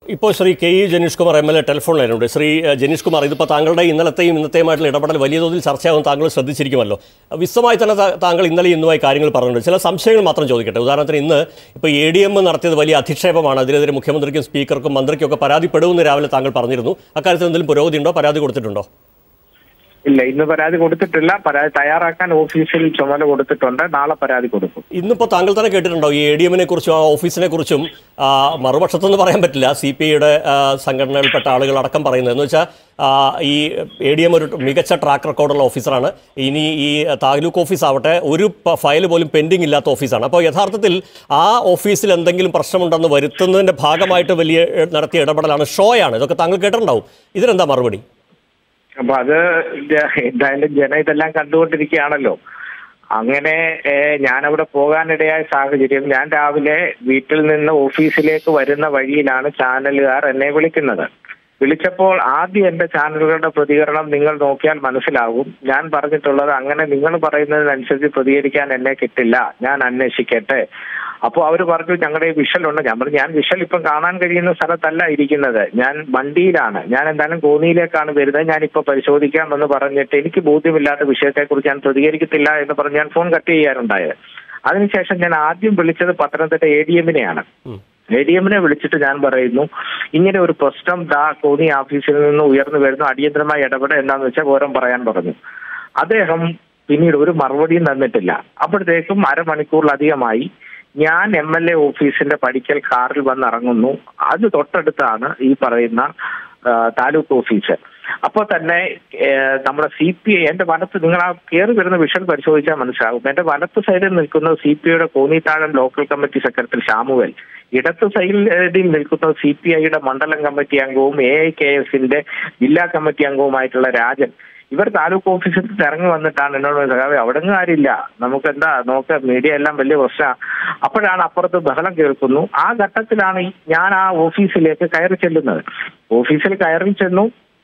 ഇപ്പോൾ Shri K E Janeesh Kumar M L A telephone ലൈനുണ്ട് ശ്രീ ഏഹ്, ജനീഷ് കുമാർ ഇതിപ്പോൾ താങ്കളുടെ ഇന്നലത്തെയും ഇന്നത്തെയുമായിട്ടുള്ള ഇടപെടൽ വലിയ തോതിൽ ചർച്ചയാകും താങ്കൾ ശ്രദ്ധിച്ചിരിക്കുമല്ലോ വിശദമായി തന്നെ താ- താങ്കൾ ഇന്നലെ ഇന്നുമായി കാര്യങ്ങൾ പറഞ്ഞിട്ടുണ്ട് ചില സംശയങ്ങൾ മാത്രം ചോദിക്കട്ടെ ഉദാഹരണത്തിന് ഇന്ന് ഇപ്പോൾ എ ഡി എം നടത്തിയത് വലിയ അധിക്ഷേപമാണ് അതിനെതിരെ മുഖ്യമന്ത്രിക്കും സ്പീക്കർക്കും മന്ത്രിക്കും ഒക്കെ പരാതിപ്പെടുമെന്ന് രാവിലെ താങ്കൾ പറഞ്ഞിരുന്നു അക്കാര്യത്തിൽ എന്തെങ്കിലും പുരോഗതി ഉണ്ടോ പരാതി കൊടുത്തിട്ടുണ്ടോ ഇല്ല ഇന്ന് പരാതി കൊടുത്തിട്ടില്ല പരാതി തയ്യാറാക്കാൻ ഓഫീസിൽ ചുമതല കൊടുത്തിട്ടുണ്ട് നാളെ പരാതി കൊടുക്കും ഇന്നിപ്പോൾ താങ്കൾ തന്നെ കേട്ടിട്ടുണ്ടോ ഈ എ ഡി എമ്മിനെ കുറിച്ചും ആ ഓഫീസിനെ കുറിച്ചും ആ, മറുപക്ഷത്തൊന്നും പറയാൻ പറ്റില്ല സി പി ഐയുടെ സംഘടനയിൽപ്പെട്ട ആളുകൾ അടക്കം പറയുന്നത് എന്ന് വെച്ചാൽ ആ, ഈ എ ഡി എം ഒരു മികച്ച ട്രാക്ക് റെക്കോർഡുള്ള ഓഫീസറാണ് ഇനി ഈ താലൂക്ക് ഓഫീസ് ആവട്ടെ ഒരു ഫയൽ പോലും പെൻഡിംഗ് ഇല്ലാത്ത ഓഫീസാണ് അപ്പോൾ യഥാർത്ഥത്തിൽ ആ ഓഫീസിൽ എന്തെങ്കിലും പ്രശ്നമുണ്ടെന്ന് വരുത്തുന്നതിൻ്റെ ഭാഗമായിട്ട് വലിയ ഏഹ്, നടത്തിയ ഇടപെടലാണ് ഷോയാണ് ഇതൊക്കെ താങ്കൾ കേട്ടിട്ടുണ്ടാവും ഇതിനെന്താ മറുപടി അപ്പൊ അത് ജ- എന്തായാലും ജനം ഇതെല്ലാം കണ്ടുകൊണ്ടിരിക്കുകയാണല്ലോ അങ്ങനെ ഏഹ്, ഞാനവിടെ പോകാനിടയായ സാഹചര്യം ഞാൻ രാവിലെ വീട്ടിൽ നിന്ന് ഓഫീസിലേക്ക് വരുന്ന വഴിയിലാണ് ചാനലുകാർ എന്നെ വിളിക്കുന്നത് വിളിച്ചപ്പോൾ ആദ്യം എന്റെ ചാനലുകളുടെ പ്രതികരണം നിങ്ങൾ നോക്കിയാൽ മനസ്സിലാകും ഞാൻ പറഞ്ഞിട്ടുള്ളത് അങ്ങനെ നിങ്ങൾ പറയുന്നതിനനുസരിച്ച് പ്രതികരിക്കാൻ എന്നെ കിട്ടില്ല ഞാൻ അന്വേഷിക്കട്ടെ അപ്പോൾ അവർ പറഞ്ഞു ഞങ്ങളുടെ വിഷൽ ഉണ്ട് ഞാൻ പറഞ്ഞു ഞാൻ വിഷൽ ഇപ്പം കാണാൻ കഴിയുന്ന സ്ഥലത്തല്ല ഇരിക്കുന്നത് ഞാൻ വണ്ടിയിലാണ് ഞാൻ എന്തായാലും കോന്നിയിലേക്കാണ് വരുന്നത് ഞാൻ ഇപ്പൊ പരിശോധിക്കാം എന്ന് പറഞ്ഞിട്ട് എനിക്ക് ബോധ്യമില്ലാത്ത വിഷയത്തെക്കുറിച്ച് ഞാൻ പ്രതികരിക്കത്തില്ല എന്ന് പറഞ്ഞ് ഞാൻ ഫോൺ കട്ട് ചെയ്യാറുണ്ടായത് അതിനുശേഷം ഞാൻ ആദ്യം വിളിച്ചത് പത്തനംതിട്ട എ ഡി എമ്മിനെയാണ് എ ഡി എമ്മിനെ വിളിച്ചിട്ട് ഞാൻ പറയുന്നു ഇങ്ങനെ ഒരു പ്രശ്നം ദാ കോന്നി ഓഫീസിൽ നിന്ന് ഉയർന്നു വരുന്നു അടിയന്തരമായി ഇടപെടുക എന്താന്ന് വെച്ചാൽ വിവരം പറയാൻ പറഞ്ഞു അദ്ദേഹം പിന്നീട് ഒരു മറുപടിയും തന്നിട്ടില്ല അപ്പോഴത്തേക്കും അരമണിക്കൂറിലധികമായി ഞാൻ എം എൽ എ ഓഫീസിന്റെ പടിക്കൽ കാറിൽ വന്നിറങ്ങുന്നു അത് തൊട്ടടുത്താണ് ഈ പറയുന്ന ആ, താലൂക്ക് ഓഫീസ് അപ്പോൾ തന്നെ ഏ, നമ്മുടെ സി പി ഐ എന്റെ വലത്ത് നിങ്ങൾ ആ കയറി വരുന്ന വിഷൻ പരിശോധിച്ചാൽ മനസ്സിലാകും എന്റെ വലത്ത് സൈഡിൽ നിൽക്കുന്നത് സി പി ഐയുടെ Konnithazham local committee secretary Samuel ഇടത്ത് സൈഡിൽ നിൽക്കുന്നത് സി പി ഐയുടെ മണ്ഡലം കമ്മിറ്റി അംഗവും എ ഐ കെ എസിന്റെ ജില്ലാ കമ്മിറ്റി അംഗവുമായിട്ടുള്ള രാജൻ ഇവർ താലൂക്ക് ഓഫീസിൽ നിന്ന് ഇറങ്ങി വന്നിട്ടാണ് എന്നോട് സഖാവേ അവിടെ കാര്യമില്ല നമുക്ക് എന്താ നോക്ക മീഡിയ എല്ലാം വലിയ പ്രശ്നമാണ് അപ്പോഴാണ് അപ്പുറത്ത് ബഹളം കേൾക്കുന്നു ആ ഘട്ടത്തിലാണ് ഈ- ഞാൻ ആ ഓഫീസിലേക്ക് കയറി ചെല്ലുന്നത് ഓഫീസിൽ കയറി ചെന്നു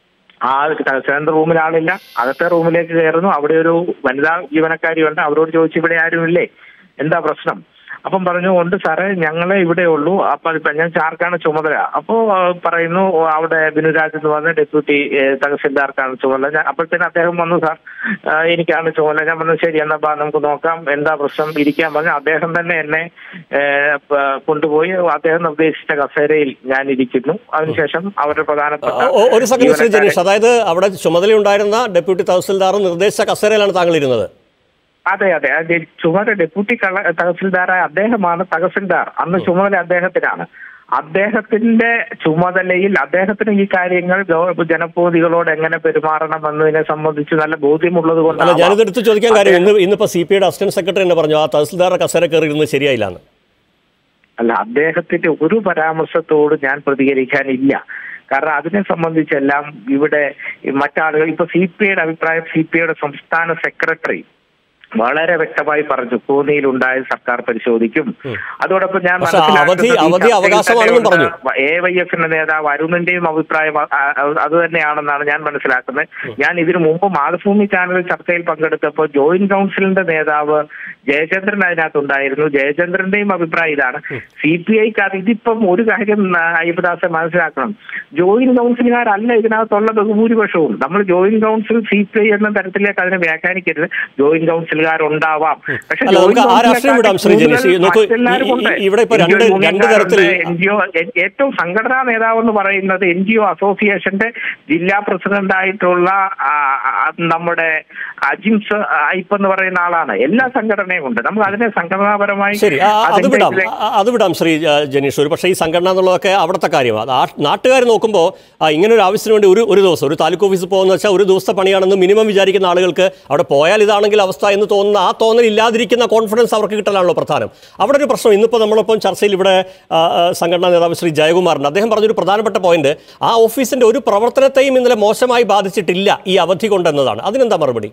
ആ സെൻട്രൽ റൂമിൽ ആളില്ല അകത്തെ റൂമിലേക്ക് കയറുന്നു അവിടെ ഒരു വനിതാ ജീവനക്കാരിയുണ്ട് അവരോട് ചോദിച്ചു ഇവിടെ ആരുമില്ലേ എന്താ പ്രശ്നം അപ്പം പറഞ്ഞു ഉണ്ട് സാറേ ഞങ്ങളെ ഇവിടെ ഉള്ളൂ അപ്പൊ ഇപ്പൊ ഞാൻ ചാർക്കാണ് ചുമതല അപ്പോ ആ, പറയുന്നു ഓ, അവിടെ ബിനുരാജ് എന്ന് പറഞ്ഞ ഡെപ്യൂട്ടി ഏ, തഹസിൽദാർക്കാണ് ചുമതല ഞാൻ അപ്പോഴത്തേന് അദ്ദേഹം വന്നു സാർ ആ, എനിക്കാണ് ചുമതല ഞാൻ പറഞ്ഞു ശരി എന്നാ ബാ, നമുക്ക് നോക്കാം എന്താ പ്രശ്നം ഇരിക്കാൻ പറഞ്ഞു അദ്ദേഹം തന്നെ എന്നെ ഏ, പ- കൊണ്ടുപോയി അദ്ദേഹം നിർദ്ദേശിച്ച കസേരയിൽ ഞാൻ ഇരിക്കുന്നു അതിനുശേഷം അവരുടെ പ്രധാനപ്പെട്ട ഒ- ഒരു സെക്കൻഡ് ശ്രീ ജീവനക്കാരെ- ജനീഷ് അതായത് അവിടെ ചുമതലയുണ്ടായിരുന്ന ഡെപ്യൂട്ടി തഹസിൽദാർ നിർദ്ദേശിച്ച കസേരയിലാണ് താങ്കൾ ഇരുന്നത് അതെ അതെ അതെ ചുമതല ഡെപ്യൂട്ടി കള- തഹസിൽദാറായ അദ്ദേഹമാണ് തഹസിൽദാർ അന്ന് ചുമതല അദ്ദേഹത്തിനാണ് അദ്ദേഹത്തിന്റെ ചുമതലയിൽ അദ്ദേഹത്തിന് ഈ കാര്യങ്ങൾ ഗവ- ജനപ്രതിനിധികളോട് എങ്ങനെ പെരുമാറണം എന്നതിനെ സംബന്ധിച്ച് നല്ല ബോധ്യമുള്ളത് അല്ല കൊണ്ടാണ് ഞാനിത് എടുത്ത് ചോദിക്കാൻ കാര്യം ഇന്ന് ഇന്നിപ്പോൾ സി പി ഐയുടെ അസിസ്റ്റന്റ് സെക്രട്ടറി തന്നെ പറഞ്ഞു ആ തഹസിൽദാരുടെ കസേര കയറി ഇരുന്ന് ശരിയായില്ല എന്ന് അല്ല അദ്ദേഹത്തിന്റെ ഒരു പരാമർശത്തോട് ഞാൻ പ്രതികരിക്കാനില്ല കാരണം അതിനെ സംബന്ധിച്ചെല്ലാം ഇവിടെ ഈ മറ്റാളുകൾ ഇപ്പൊ സി പി ഐയുടെ അഭിപ്രായം സി പി ഐയുടെ സംസ്ഥാന സെക്രട്ടറി വളരെ വ്യക്തമായി പറഞ്ഞു കോന്നിയിൽ ഉണ്ടായ സർക്കാർ പരിശോധിക്കും അതോടൊപ്പം ഞാൻ പക്ഷേ അവധി- അവധി അവകാശമാണെന്നും പറഞ്ഞു. എ വൈ എഫിന്റെ നേതാവ് അരുണിന്റെയും അഭിപ്രായം അ- അ- അത് തന്നെയാണെന്നാണ് ഞാൻ മനസ്സിലാക്കുന്നത് ഞാൻ ഇതിനു മുമ്പ് മാതൃഭൂമി ചാനൽ ചർച്ചയിൽ പങ്കെടുത്തപ്പോൾ ജോയിന്റ് കൗൺസിലിന്റെ നേതാവ് ജയചന്ദ്രൻ അതിനകത്തുണ്ടായിരുന്നു ജയചന്ദ്രന്റെയും അഭിപ്രായം ഇതാണ് സി പി ഐക്കാർ ഇതിപ്പം ഒരു കാര്യം ആ, അയ്യപ്പദാസെ മനസ്സിലാക്കണം ജോയിന്റ് കൗൺസിലുകാരല്ല ഇതിനകത്തുള്ള ബഹുഭൂരിപക്ഷവും നമ്മൾ joint council C P I എന്ന തരത്തിലേക്ക് അതിനെ വ്യാഖ്യാനിക്കരുത് ജോയിന്റ് കൗൺസിലുകാരുണ്ടാവാം പക്ഷെ അല്ല, നമുക്ക് ആ രാഷ്ട്രീയം വിടാം, ശ്രീ ജനീഷ്. ഈ നോക്കൂ, ഈ- ഈ- ഇവിടെ ഇപ്പൊ രണ്ട് രണ്ട് തരത്തിൽ എൻ ജി ഒ ഏറ്റവും സംഘടനാ നേതാവ് എന്ന് പറയുന്നത് എൻ ജി ഒ അസോസിയേഷന്റെ ജില്ലാ പ്രസിഡന്റ് ആയിട്ടുള്ള ആ, ആ, നമ്മുടെ അജിംസ് ഐപ്പ് എന്ന് പറയുന്ന ആളാണ് എല്ലാ സംഘടനയും ഉണ്ട് നമുക്ക് അതിനെ സംഘടനാപരമായി ശരി ആ, അത് അതിന്റെ വിടാം ഇതിലെ- ആ, അത് വിടാം ശ്രീ ആ, ജനീഷ് ഒരു പക്ഷേ ഈ സംഘടന എന്നുള്ളതൊക്കെ അവിടുത്തെ കാര്യമാണ് നാട്ടുകാർ നോക്കുമ്പോൾ ഇങ്ങനെ ഒരു ആവശ്യത്തിന് വേണ്ടി ഒരു ഒരു ദിവസം ഒരു താലൂക്ക് ഓഫീസിൽ പോകുന്ന വെച്ചാൽ ഒരു ദിവസത്തെ പണിയാണെന്ന് മിനിമം വിചാരിക്കുന്ന ആളുകൾക്ക് അവിടെ പോയാൽ ഇതാണെങ്കിൽ അവസ്ഥ എന്ന് തോന്നുന്ന ആ തോന്നൽ ഇല്ലാതിരിക്കുന്ന കോൺഫിഡൻസ് അവർക്ക് കിട്ടലാണല്ലോ പ്രധാനം അവിടെ ഒരു പ്രശ്നം ഇന്നിപ്പോൾ നമ്മളിപ്പം ചർച്ചയിൽ ഇവിടെ ആ, ആ, സംഘടനാ നേതാവ് ശ്രീ ജയകുമാറിന് അദ്ദേഹം പറഞ്ഞൊരു പ്രധാനപ്പെട്ട പോയിന്റ് ആ ഓഫീസിന്റെ ഒരു പ്രവർത്തനത്തെയും ഇന്നലെ മോശമായി ബാധിച്ചിട്ടില്ല ഈ അവധി കൊണ്ടെന്നതാണ് അതിനെന്താ മറുപടി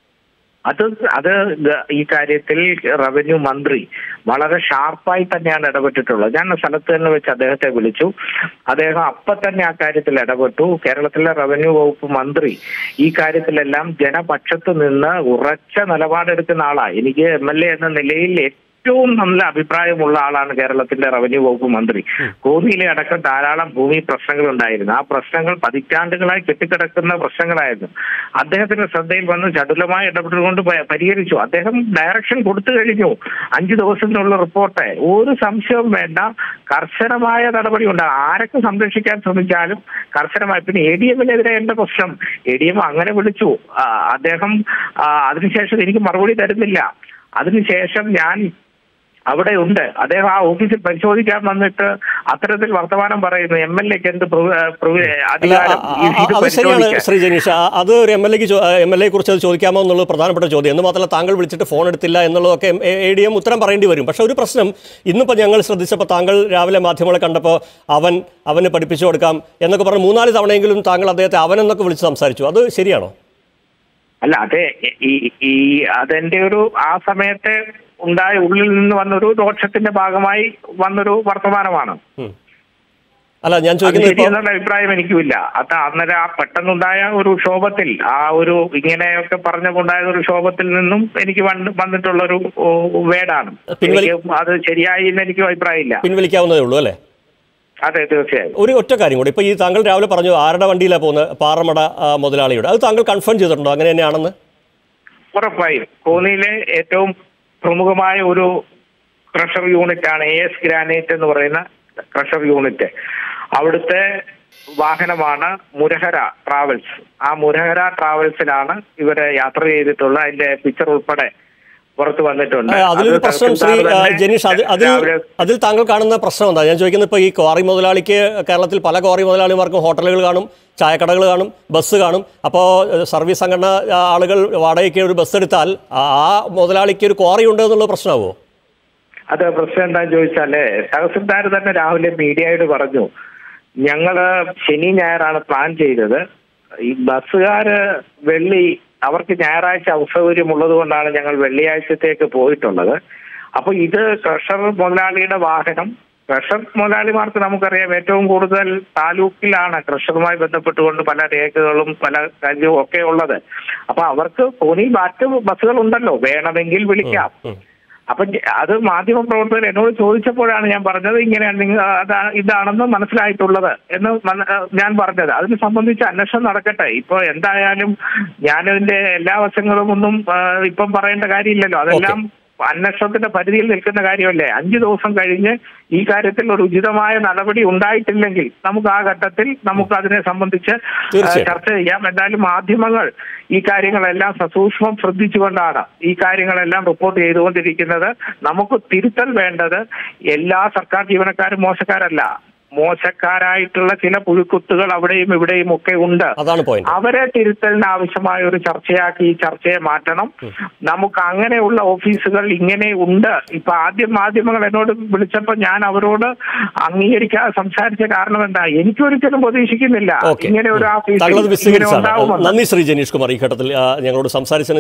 അത് അത് ഗ- ഈ കാര്യത്തിൽ റവന്യൂ മന്ത്രി വളരെ ഷാർപ്പായി തന്നെയാണ് ഇടപെട്ടിട്ടുള്ളത് ഞാൻ ആ സ്ഥലത്ത് തന്നെ വെച്ച് അദ്ദേഹത്തെ വിളിച്ചു അദ്ദേഹം അപ്പൊ തന്നെ ആ കാര്യത്തിൽ ഇടപെട്ടു കേരളത്തിലെ റവന്യൂ വകുപ്പ് മന്ത്രി ഈ കാര്യത്തിലെല്ലാം ജനപക്ഷത്ത് നിന്ന് ഉറച്ച നിലപാടെടുക്കുന്ന ആളാ എനിക്ക് എം എൽ എ എന്ന നിലയിൽ ഏറ്റവും നല്ല അഭിപ്രായമുള്ള ആളാണ് കേരളത്തിന്റെ റവന്യൂ വകുപ്പ് മന്ത്രി കോന്നിയിലെ അടക്കം ധാരാളം ഭൂമി പ്രശ്നങ്ങൾ ഉണ്ടായിരുന്നു ആ പ്രശ്നങ്ങൾ പതിറ്റാണ്ടുകളായി കെട്ടിക്കിടക്കുന്ന പ്രശ്നങ്ങളായിരുന്നു അദ്ദേഹത്തിന്റെ ശ്രദ്ധയിൽ വന്ന് ചടുലമായി ഇടപെട്ടുകൊണ്ട് പ- പരിഹരിച്ചു അദ്ദേഹം ഡയറക്ഷൻ കൊടുത്തു കഴിഞ്ഞു അഞ്ചു ദിവസത്തിനുള്ള റിപ്പോർട്ട് ഒരു സംശയവും വേണ്ട കർശനമായ നടപടി ഉണ്ട് ആരൊക്കെ സംരക്ഷിക്കാൻ ശ്രമിച്ചാലും കർശനമായി പിന്നെ എ ഡി എമ്മിനെതിരെ എന്റെ പ്രശ്നം എ ഡി എം അങ്ങനെ വിളിച്ചു ആ, അദ്ദേഹം ആ, അതിനുശേഷം എനിക്ക് മറുപടി തരുന്നില്ല അതിനുശേഷം ഞാൻ അവിടെ ഉണ്ട് അദ്ദേഹം ആ ഓഫീസിൽ പരിശോധിക്കാൻ വന്നിട്ട് അത്തരത്തിൽ വർത്തമാനം പറയുന്നു എം എൽ എക്ക് എന്ത് പ്രവ- പ്രവ- അല്ല അധികാരം ആ- ഇത് ആ- ഇത് അത് ശരിയാണ് പരിശോധിക്കാൻ ശ്രീ ജനീഷ് ആ- അത് ഒരു എം എൽ എക്ക് എം എൽ എ കുറിച്ച് അത് ചോദിക്കാമോ എന്നുള്ളത് പ്രധാനപ്പെട്ട ചോദ്യം എന്ന് മാത്രമല്ല താങ്കൾ വിളിച്ചിട്ട് ഫോൺ എടുത്തില്ല എന്നുള്ളതൊക്കെ എ ഡി എം ഉത്തരം പറയേണ്ടി വരും പക്ഷേ ഒരു പ്രശ്നം ഇന്നിപ്പോൾ ഞങ്ങൾ ശ്രദ്ധിച്ചപ്പോൾ താങ്കൾ രാവിലെ മാധ്യമങ്ങളെ കണ്ടപ്പോൾ അവൻ അവന് പഠിപ്പിച്ചു കൊടുക്കാം എന്നൊക്കെ പറഞ്ഞ് മൂന്നാല് തവണയെങ്കിലും താങ്കൾ അദ്ദേഹത്തെ അവൻ എന്നൊക്കെ വിളിച്ച് സംസാരിച്ചു അത് ശരിയാണോ അല്ല അതെ ഈ ഈ അതെന്റെ ഒരു ആ സമയത്തെ ഉണ്ടായ ഉള്ളിൽ നിന്ന് വന്നൊരു ദോഷത്തിന്റെ ഭാഗമായി വന്നൊരു വർത്തമാനമാണ് ഉം. അല്ല ഞാൻ അത് ചോദിക്കുന്നത് ഇപ്പോൾ ശരിയെന്നുള്ള അഭിപ്രായം എനിക്കുമില്ല അത് അന്നേരം ആ പെട്ടെന്നുണ്ടായ ഒരു ക്ഷോഭത്തിൽ ആ ഒരു ഇങ്ങനെയൊക്കെ പറഞ്ഞുകൊണ്ടായ ഒരു ക്ഷോഭത്തിൽ നിന്നും എനിക്ക് വന്ന് വന്നിട്ടുള്ള ഒരു വേടാണ് പിൻവലി- എനിക്ക് അത് ശരിയായി എന്ന് എനിക്ക് അഭിപ്രായമില്ല പിൻവലിക്കാവുന്നതേ ഉള്ളൂ അല്ലേ അതെ തീർച്ചയായും ഒരു ഒറ്റ കാര്യം കൂടി ഇപ്പോൾ ഈ താങ്കൾ രാവിലെ പറഞ്ഞു ആരുടെ വണ്ടിയിലാണ് പോകുന്നത് പാറമട ആ, മുതലാളിയുടെ അത് താങ്കൾ കൺഫേം ചെയ്തിട്ടുണ്ടോ അങ്ങനെ തന്നെയാണെന്ന് ഉറപ്പായും കോന്നിയിലെ ഏറ്റവും പ്രമുഖമായ ഒരു ക്രഷർ യൂണിറ്റ് ആണ് എ എസ് ഗ്രാനൈറ്റ് എന്ന് പറയുന്ന ക്രഷർ യൂണിറ്റ് അവിടുത്തെ വാഹനമാണ് മുരഹര ട്രാവൽസ് ആ മുരഹര ട്രാവൽസിലാണ് ഇവരെ യാത്ര ചെയ്തിട്ടുള്ള അതിന്റെ പിക്ചർ ഉൾപ്പെടെ പുറത്തു വന്നിട്ടുണ്ട് ആ, അതിലൊരു അത് പ്രശ്നം ശ്രീ തഹസിൽദാർ ആ, തന്നെ ജനീഷ് അത് അതിൽ രാവിലെ അതിൽ താങ്കൾ കാണുന്ന പ്രശ്നം എന്താ ഞാൻ ചോദിക്കുന്നത് ഇപ്പോൾ ഈ ക്വാറി മുതലാളിക്ക് കേരളത്തിൽ പല ക്വാറി മുതലാളിമാർക്കും ഹോട്ടലുകൾ കാണും ചായക്കടകൾ കാണും ബസ് കാണും അപ്പോൾ ഏഹ്, സർവീസ് സംഘടന ആ, ആളുകൾ വാടകയ്ക്ക് ഒരു ബസ് എടുത്താൽ ആ ആ മുതലാളിക്ക് ഒരു ക്വാറി ഉണ്ട് എന്നുള്ള പ്രശ്നമാവോ അത് പ്രശ്നം എന്താന്ന് ചോദിച്ചാല് തഹസിൽദാർ തന്നെ രാവിലെ മീഡിയയോട് പറഞ്ഞു ഞങ്ങള് ശനി ഞായറാണ് പ്ലാൻ ചെയ്തത് ഈ ബസ്സുകാര് വെള്ളി അവർക്ക് ഞായറാഴ്ച അസൗകര്യമുള്ളത് കൊണ്ടാണ് ഞങ്ങൾ വെള്ളിയാഴ്ചത്തേക്ക് പോയിട്ടുള്ളത് അപ്പൊ ഇത് ക്രഷർ മുതലാളിയുടെ വാഹനം ക്രഷർ മുതലാളിമാർക്ക് നമുക്കറിയാം ഏറ്റവും കൂടുതൽ താലൂക്കിലാണ് ക്രഷറുമായി ബന്ധപ്പെട്ടുകൊണ്ട് പല രേഖകളും പല കാര്യവും ഒക്കെ ഉള്ളത് അപ്പൊ അവർക്ക് തോന്നി മറ്റ് ബസ്സുകൾ ഉണ്ടല്ലോ വേണമെങ്കിൽ വിളിക്കാം ഉം. അപ്പൊ ജ- അത് മാധ്യമ പ്രവർത്തകർ എന്നോട് ചോദിച്ചപ്പോഴാണ് ഞാൻ പറഞ്ഞത് ഇങ്ങനെയാണ് നിങ്ങൾ അതാ ഇതാണെന്ന് മനസ്സിലായിട്ടുള്ളത് എന്ന് മന- ഞാൻ പറഞ്ഞത് അതിനെ സംബന്ധിച്ച് അന്വേഷണം നടക്കട്ടെ ഇപ്പൊ എന്തായാലും ഞാനതിന്റെ എല്ലാ വശങ്ങളും ഒന്നും ആ, ഇപ്പം പറയേണ്ട കാര്യമില്ലല്ലോ അതെല്ലാം അന്വേഷണത്തിന്റെ പരിധിയിൽ നിൽക്കുന്ന കാര്യമല്ലേ അഞ്ചു ദിവസം കഴിഞ്ഞ് ഈ കാര്യത്തിൽ ഒരു ഉചിതമായ നടപടി ഉണ്ടായിട്ടില്ലെങ്കിൽ നമുക്ക് ആ ഘട്ടത്തിൽ നമുക്ക് അതിനെ സംബന്ധിച്ച് ആ, തീർച്ചയായും. ചർച്ച ചെയ്യാം എന്തായാലും മാധ്യമങ്ങൾ ഈ കാര്യങ്ങളെല്ലാം സസൂക്ഷ്മം ശ്രദ്ധിച്ചുകൊണ്ടാണ് ഈ കാര്യങ്ങളെല്ലാം റിപ്പോർട്ട് ചെയ്തുകൊണ്ടിരിക്കുന്നത് നമുക്ക് തിരുത്തൽ വേണ്ടത് എല്ലാ സർക്കാർ ജീവനക്കാരും മോശക്കാരല്ല മോശക്കാരായിട്ടുള്ള ചില പുഴുക്കുത്തുകൾ അവിടെയും ഇവിടെയും ഒക്കെ ഉണ്ട് അതാണ് പോയിന്റ് അവരെ തിരുത്തലിന് ആവശ്യമായ ഒരു ചർച്ചയാക്കി ഈ ചർച്ചയെ മാറ്റണം നമുക്ക് അങ്ങനെയുള്ള ഓഫീസുകൾ ഇങ്ങനെ ഉണ്ട് ഇപ്പൊ ആദ്യം മാധ്യമങ്ങൾ എന്നോട് വിളിച്ചപ്പോൾ ഞാൻ അവരോട് അംഗീകരിക്കാതെ സംസാരിച്ച കാരണം എന്താ എനിക്കൊരിക്കലും പ്രതീക്ഷിക്കുന്നില്ല ഓക്കെ ഇങ്ങനെ ഒരു ഓഫീസ് താങ്കളത് ഇങ്ങനെ വിശദീകരിച്ചാണ് ഉണ്ടാവുമെന്ന് നന്ദി ശ്രീ ജനീഷ് കുമാർ ഈ ഘട്ടത്തിൽ ആ, ഞങ്ങളോട് സംസാരിച്ചതിന്